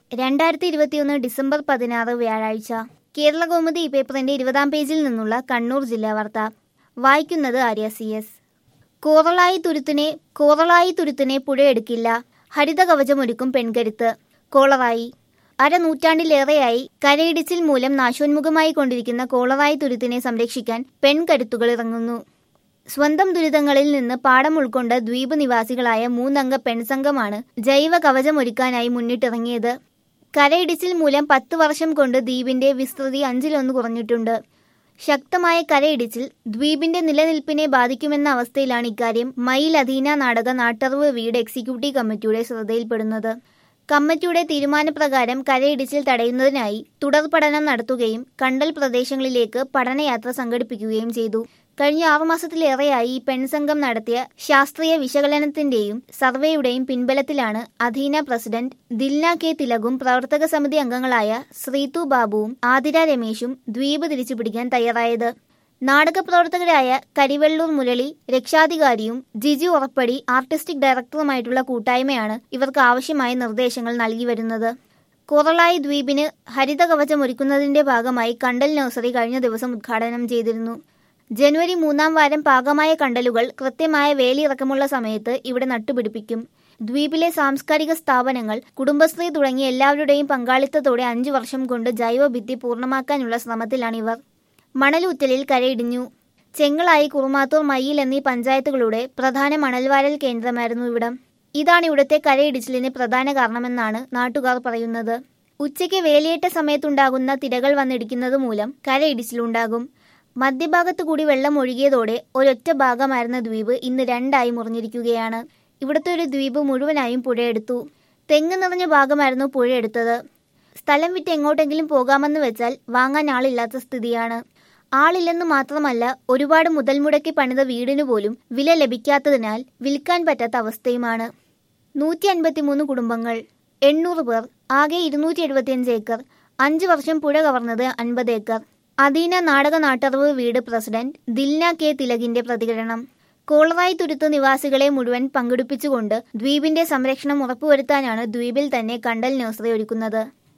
രണ്ടായിരത്തി ഇരുപത്തിയൊന്ന് ഡിസംബർ പതിനാറ് വ്യാഴാഴ്ച കേരള കൗമുദി ഈ പേപ്പറിന്റെ ഇരുപതാം പേജിൽ നിന്നുള്ള കണ്ണൂർ ജില്ലാ വാർത്ത വായിക്കുന്നത് ആര്യ സി എസ് കോറളായി തുരുത്തിനെ കോറളായി തുരുത്തിനെ പുഴയെടുക്കില്ല ഹരിത കവചമൊരുക്കും പെൺകരുത്ത് കോളറായി അരനൂറ്റാണ്ടിലേറെയായി കരയിടിച്ചിൽ മൂലം നാശോന്മുഖമായി കൊണ്ടിരിക്കുന്ന കോളറായി തുരുത്തിനെ സംരക്ഷിക്കാൻ പെൺകരുത്തുകൾ ഇറങ്ങുന്നു സ്വന്തം ദുരിതങ്ങളിൽ നിന്ന് പാഠം ഉൾക്കൊണ്ട ദ്വീപ് നിവാസികളായ മൂന്നംഗ പെൺസംഘമാണ് ജൈവ കവചമൊരുക്കാനായി മുന്നിട്ടിറങ്ങിയത് കരയിടിച്ചിൽ മൂലം പത്ത് വർഷം കൊണ്ട് ദ്വീപിന്റെ വിസ്തൃതി അഞ്ചിലൊന്ന് കുറഞ്ഞിട്ടുണ്ട് ശക്തമായ കരയിടിച്ചിൽ ദ്വീപിന്റെ നിലനിൽപ്പിനെ ബാധിക്കുമെന്ന അവസ്ഥയിലാണ് ഇക്കാര്യം മയിൽ അധീന നാടക നാട്ടറിവ് വീട് എക്സിക്യൂട്ടീവ് കമ്മിറ്റിയുടെ ശ്രദ്ധയിൽപ്പെടുന്നത് കമ്മിറ്റിയുടെ തീരുമാനപ്രകാരം കരയിടിച്ചിൽ തടയുന്നതിനായി തുടർ പഠനം നടത്തുകയും കണ്ടൽ പ്രദേശങ്ങളിലേക്ക് പഠനയാത്ര സംഘടിപ്പിക്കുകയും ചെയ്തു കഴിഞ്ഞ ആറുമാസത്തിലേറെയായി ഈ പെൺസംഘം നടത്തിയ ശാസ്ത്രീയ വിശകലനത്തിന്റെയും സർവേയുടെയും പിൻബലത്തിലാണ് അധീന പ്രസിഡന്റ് ദിൽന കെ തിലകും പ്രവർത്തക സമിതി അംഗങ്ങളായ ശ്രീതു ബാബുവും ആതിര രമേശും ദ്വീപ് തിരിച്ചുപിടിക്കാൻ തയ്യാറായത് നാടക പ്രവർത്തകരായ കരിവെള്ളൂർ മുരളി രക്ഷാധികാരിയും ജിജു ഉറപ്പടി ആർട്ടിസ്റ്റിക് ഡയറക്ടറുമായിട്ടുള്ള കൂട്ടായ്മയാണ് ഇവർക്ക് ആവശ്യമായ നിർദ്ദേശങ്ങൾ നൽകി വരുന്നത് കുറളായി ദ്വീപിന് ഹരിത കവചം ഒരുക്കുന്നതിന്റെ ഭാഗമായി കണ്ടൽ നഴ്സറി കഴിഞ്ഞ ദിവസം ഉദ്ഘാടനം ചെയ്തിരുന്നു ജനുവരി മൂന്നാം വാരം പാകമായ കണ്ടലുകൾ കൃത്യമായ വേലിയിറക്കമുള്ള സമയത്ത് ഇവിടെ നട്ടുപിടിപ്പിക്കും ദ്വീപിലെ സാംസ്കാരിക സ്ഥാപനങ്ങൾ കുടുംബശ്രീ തുടങ്ങിയ എല്ലാവരുടെയും പങ്കാളിത്തത്തോടെ അഞ്ചു വർഷം കൊണ്ട് ജൈവഭിത്തി പൂർണ്ണമാക്കാനുള്ള ശ്രമത്തിലാണിവർ മണലൂറ്റലിൽ കരയിടിഞ്ഞു ചെങ്ങളായി കുറുമാത്തൂർ മയ്യിൽ എന്നീ പഞ്ചായത്തുകളുടെ പ്രധാന മണൽവാരൽ കേന്ദ്രമായിരുന്നു ഇവിടം ഇതാണ് ഇവിടുത്തെ കരയിടിച്ചിലിന് പ്രധാന കാരണമെന്നാണ് നാട്ടുകാർ പറയുന്നത് ഉച്ചയ്ക്ക് വേലിയേറ്റ സമയത്തുണ്ടാകുന്ന തിരകൾ വന്നിടിക്കുന്നത് മൂലം കരയിടിച്ചിലുണ്ടാകും മധ്യഭാഗത്തു കൂടി വെള്ളം ഒഴുകിയതോടെ ഒരൊറ്റ ഭാഗമായിരുന്ന ദ്വീപ് ഇന്ന് രണ്ടായി മുറിഞ്ഞിരിക്കുകയാണ് ഇവിടുത്തെ ഒരു ദ്വീപ് മുഴുവനായും പുഴയെടുത്തു തെങ്ങ് നിറഞ്ഞ ഭാഗമായിരുന്നു പുഴയെടുത്തത് സ്ഥലം വിറ്റ് എങ്ങോട്ടെങ്കിലും പോകാമെന്ന് വെച്ചാൽ വാങ്ങാൻ ആളില്ലാത്ത സ്ഥിതിയാണ് ആളില്ലെന്ന് മാത്രമല്ല ഒരുപാട് മുതൽ മുടക്കി പണിത വീടിനു പോലും വില ലഭിക്കാത്തതിനാൽ വിൽക്കാൻ പറ്റാത്ത അവസ്ഥയുമാണ് നൂറ്റി അൻപത്തിമൂന്ന് കുടുംബങ്ങൾ എണ്ണൂറ് പേർ ആകെ ഇരുന്നൂറ്റി എഴുപത്തിയഞ്ച് ഏക്കർ അഞ്ചു വർഷം പുഴ കവർന്നത് അൻപത് ഏക്കർ അധീന നാടക നാട്ടറിവ് വീട് പ്രസിഡന്റ് ദിൽന കെ തിലകിന്റെ പ്രതികരണം കോളറായി തുരുത്ത് നിവാസികളെ മുഴുവൻ പങ്കെടുപ്പിച്ചുകൊണ്ട് ദ്വീപിന്റെ സംരക്ഷണം ഉറപ്പുവരുത്താനാണ് ദ്വീപിൽ തന്നെ കണ്ടൽ നഴ്സറി ഒരുക്കുന്നത്